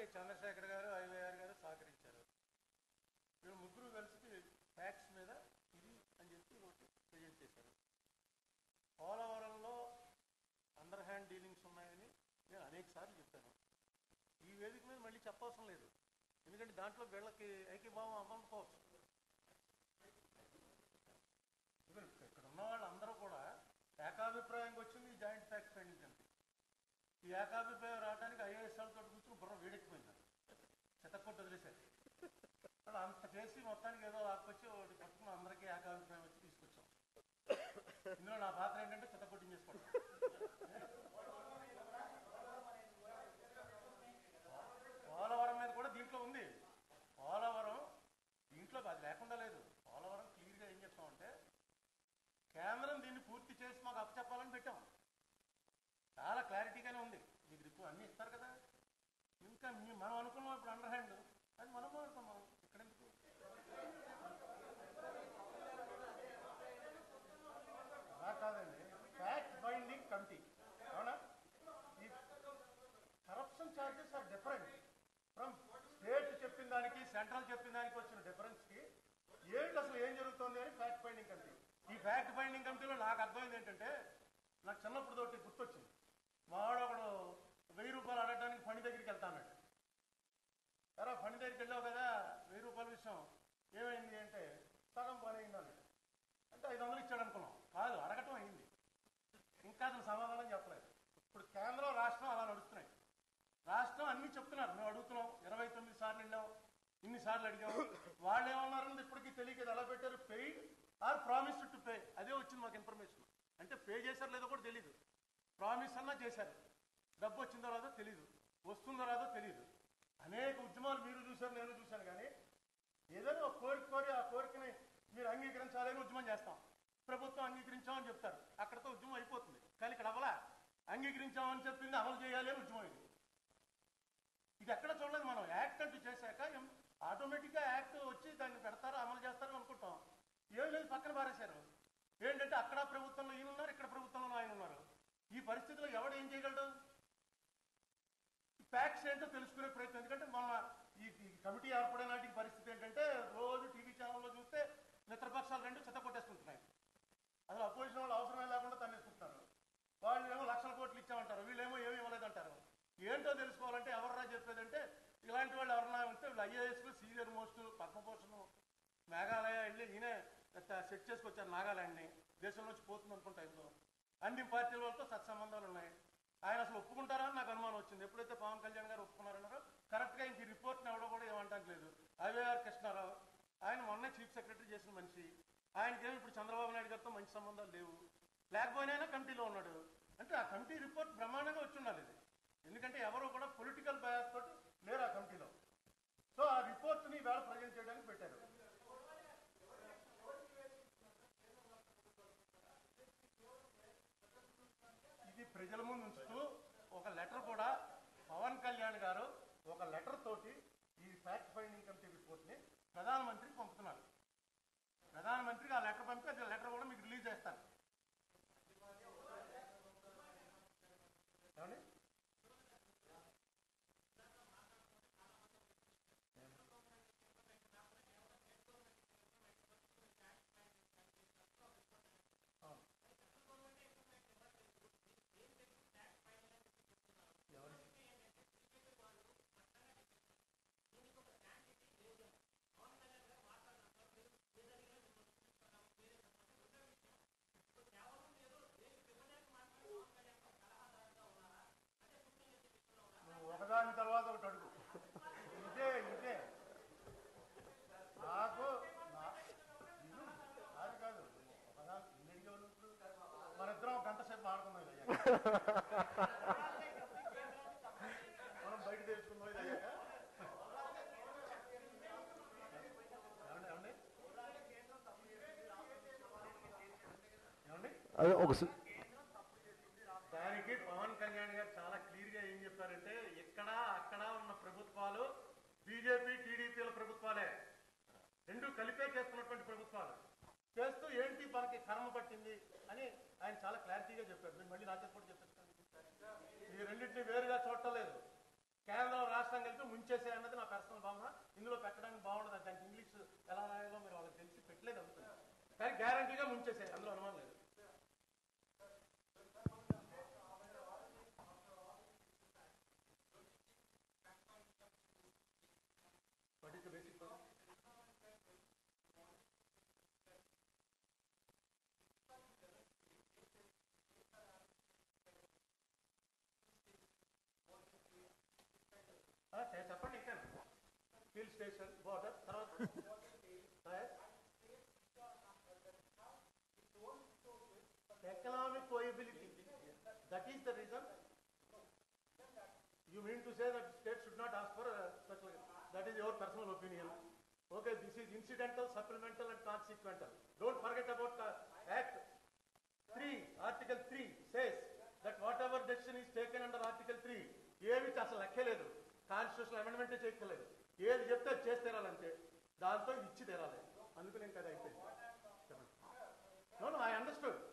చంద్రశేఖర్ గారు ఐవైఆర్ గారు సహకరించారు వీళ్ళు ముగ్గురు కలిసి ఫ్యాక్ట్స్ మీద ఇది అని చెప్పి ఒకటి ప్రజెంట్ చేశారు పోలవరంలో అండర్ హ్యాండ్ డీలింగ్స్ ఉన్నాయని నేను అనేక సార్లు చెప్పాను ఈ వేదిక మీద మళ్ళీ చెప్పవసరం లేదు ఎందుకంటే దాంట్లో వీళ్ళకి ఐక్యభావం అవ్వకపోవచ్చు ఇక్కడ ఇక్కడ ఉన్న వాళ్ళందరూ కూడా ఏకాభిప్రాయంగా వచ్చింది ఈ జాయింట్ ఫ్యాక్ట్ ఫైండింగ్ కమిటీ ఈ ఏకాభిప్రాయం రావడానికి ఐఏఎస్ వాళ్ళతో కూర్చొని బుర్ర వేడెక్కిపోయింది చెత్తకొట్టు వదిలేశారు వాళ్ళు అంత చేసి మొత్తానికి ఏదో ఆకొచ్చి ఒకటి పట్టుకుని అందరికీ ఏకాభిప్రాయం వచ్చి తీసుకొచ్చాం ఇందులో నా పాత్ర ఏంటంటే చెత్తకొట్టించేసుకోవడం పోలవరం మీద కూడా దీంట్లో ఉంది పోలవరం దీంట్లో అది లేకుండా లేదు పోలవరం క్లియర్గా ఏం చెప్తామంటే కేంద్రం దీన్ని పూర్తి చేసి మాకు అప్పచెప్పాలని పెట్టాం చాలా క్లారిటీగానే ఉంది మీకు రిపోర్ట్ అన్నీ ఇస్తారు కదా ఇంకా మీ- మనం అనుకున్నాం ఇప్పుడు అండర్ హ్యాండ్ అది మనం అనుకున్నాం ఇక్కడ ఎందుకు అలా కాదండి ఫ్యాక్ట్ బైండింగ్ కమిటీ అవునా ఈ corruption charges are different from state చెప్పిన దానికి సెంట్రల్ చెప్పిన దానికి వచ్చిన డిఫరెన్స్ కి ఏంటి అసలు ఏం జరుగుతుంది అని ఫ్యాక్ట్ ఫైండింగ్ కమిటీ ఈ ఫ్యాక్ట్ ఫైండింగ్ కమిటీలో నాకు అర్థమైంది ఏంటంటే నాకు చిన్నప్పుడు తోటి గుర్తొచ్చింది మావాడు ఒకడు వెయ్యి రూపాయలు అడగడానికి ఫండ్ దగ్గరికి వెళ్తాన్నాడు ఎరా ఫండ్ దగ్గరికి వెళ్ళావు కదా వెయ్యి రూపాయల విషయం ఏమైంది అంటే సగం పని అయింది అన్నాడు అంటే ఐదు వందలు ఇచ్చాడు అనుకున్నాం కాదు అడగటం అయింది ఇంకా అతను సమాధానం చెప్పలేదు ఇప్పుడు కేంద్రం రాష్ట్రం అలా నడుస్తున్నాయి రాష్ట్రం అన్ని చెప్తున్నారు మేము అడుగుతున్నాం ఇరవై తొమ్మిది సార్లు వెళ్ళాం ఇన్ని సార్లు అడిగాం వాళ్ళు ఏమన్నారన్నది ఇప్పటికీ తెలియక ఇది ఎలా పెట్టారు paid or promise to pay అదే వచ్చింది మాకు ఇన్ఫర్మేషన్ అంటే పే చేశారు లేదో కూడా తెలియదు ప్రామిస్ అన్నా చేశారు డబ్బు వచ్చిందో రాదో తెలియదు వస్తుందో రాదో తెలియదు అనేక ఉద్యమాలు మీరు చూశారు నేను చూశాను కానీ ఏదైనా ఒక కోరిక కోరి ఆ కోరికని మీరు అంగీకరించాలని ఉద్యమం చేస్తాం ప్రభుత్వం అంగీకరించామని చెప్తారు అక్కడతో ఉద్యమం అయిపోతుంది కానీ ఇక్కడ అవ్వలా అంగీకరించామని చెప్పింది అమలు చేయాలి అని ఉద్యమం ఇది ఇది ఎక్కడ చూడలేదు మనం యాక్ట్ అంటూ చేశాక ఆటోమేటిక్ గా యాక్ట్ వచ్చి దాన్ని పెడతారు అమలు చేస్తారు అనుకుంటాం ఏం లేదు పక్కన పారేశారు ఏంటంటే అక్కడ ప్రభుత్వంలో ఈయన ఉన్నారు ఇక్కడ ప్రభుత్వంలో ఆయన ఉన్నారు ఈ పరిస్థితిలో ఎవడు ఏం చేయగలడు ఫ్యాక్ట్స్ ఏంటో తెలుసుకునే ప్రయత్నం ఎందుకంటే మన ఈ ఈ కమిటీ ఏర్పడే నాటికి పరిస్థితి ఏంటంటే రోజు టీవీ ఛానల్లో చూస్తే మిత్రపక్షాలు రెండు చెత్త కొట్టేసుకుంటున్నాయి అసలు అపోజిషన్ వాళ్ళు అవసరమే లేకుండా తన్నేసుకుంటున్నారు వాళ్ళు ఏమో లక్షల కోట్లు ఇచ్చామంటారు వీళ్ళేమో ఏమి ఇవ్వలేదంటారు ఏంటో తెలుసుకోవాలంటే ఎవర్రా చెప్పేదంటే ఇలాంటి వాళ్ళు ఎవరన్నా ఉంటే వీళ్ళు IAS senior most Padma Bhushan Meghalaya వెళ్ళి ఈయనే సెట్ చేసుకొచ్చారు నాగాలాండ్ని దేశం నుంచి పోతుంది అనుకుంటా ఇందులో అన్ని పార్టీల వాళ్ళతో సత్సంబంధాలు ఉన్నాయి ఆయన అసలు ఒప్పుకుంటారా అని నాకు అనుమానం వచ్చింది ఎప్పుడైతే పవన్ కళ్యాణ్ గారు ఒప్పుకున్నారన్నారో కరెక్ట్ గా ఇంక ఈ రిపోర్ట్ ఎవడో కూడా ఏమంటానికి లేదు ఐవైఆర్ కృష్ణారావు ఆయన మొన్నే చీఫ్ సెక్రటరీ చేసిన మనిషి ఆయనకేమి ఇప్పుడు చంద్రబాబు నాయుడు గారితో మంచి సంబంధాలు లేవు లేకపోయినా కమిటీలో ఉన్నాడు అంటే ఆ కమిటీ రిపోర్ట్ బ్రహ్మాండంగా వచ్చి ఉండాలి ఇది ఎందుకంటే ఎవరు కూడా పొలిటికల్ బయాస్ తోటి లేరు ఆ కమిటీలో సో ఆ రిపోర్ట్ ని వేళ ప్రజెంట్ చేయడానికి పెట్టారు ఇది ప్రజల ముందు ఉంచుతూ ఒక లెటర్ కూడా పవన్ కళ్యాణ్ గారు ఒక లెటర్ తోటి ఈ ఫ్యాక్ట్ ఫైండింగ్ కమిటీ రిపోర్ట్ ని ప్రధానమంత్రికి పంపుతున్నారు ప్రధానమంత్రికి ఆ లెటర్ పంపి అది లెటర్ కూడా మీకు రిలీజ్ చేస్తాను ఏమండి అవును. ఎవరు నువ్వు ఒకదాని తర్వాత ఒకటి అడుగు ఇదే ఇదే నాకు నా- ఇది కాదు కాదు ఒకదాని ఇన్ని అడిగేవాళ్ళు ఇప్పుడు మన ఇద్దరం ఒక గంట సేపు ఆడుకుందాం ఇది అయ్యాక. మనం బయట తెలుసుకుందాం ఇది అయ్యాక ఏమండి ఏమండి ఏమండి అదే ఒక సి- దానికి పవన్ కళ్యాణ్ గారు చాలా క్లియర్ గా ఏం చెప్పారంటే ఇక్కడ అక్కడ ఉన్న ప్రభుత్వాలు బీజేపీ టీడీపీల ప్రభుత్వాలే రెండు కలిపే చేస్తున్నటువంటి ప్రభుత్వాలు చేస్తూ ఏంటి మనకి కర్మ పట్టింది అని ఆయన చాలా క్లారిటీగా చెప్పారు నేను మళ్ళీ నాతో కూడా చెప్పేస్తాను ఈ రెండింటిని వేరుగా చూడటం లేదు కేంద్రం రాష్ట్రం కలిపి ముందు ముంచేసే అన్నది నా పర్సనల్ భావన ఇందులో పెట్టడానికి బాగుండదు దానికి ఇంగ్లీష్ ఎలా రాయాలో మీరు వాళ్ళకి తెలిసి పెట్టలేదు అనుకుంది కానీ గ్యారంటీగా ముంచేసే అందులో అనుమానం లేదు What is the basic problem? ఆ, చే- చెప్పండి ఇంకా హిల్ స్టేషన్ బోర్డర్ తర్వాత economic viability that is the reason you mean to say that state should not ask for special that is your personal opinion okay this is incidental supplemental and consequential don't forget about act three article three says that whatever decision is taken under article three ఏమి అసలు లెక్కలేదు constitution అమెండ్మెంటే చేయలేదు ఏది చెప్తే అది చేసి తీరాలంటే దాంతో ఇది ఇచ్చి తీరాలి అందుకు నేను కదా అయిపోయింది నో నో ఐ అండర్స్టూడ్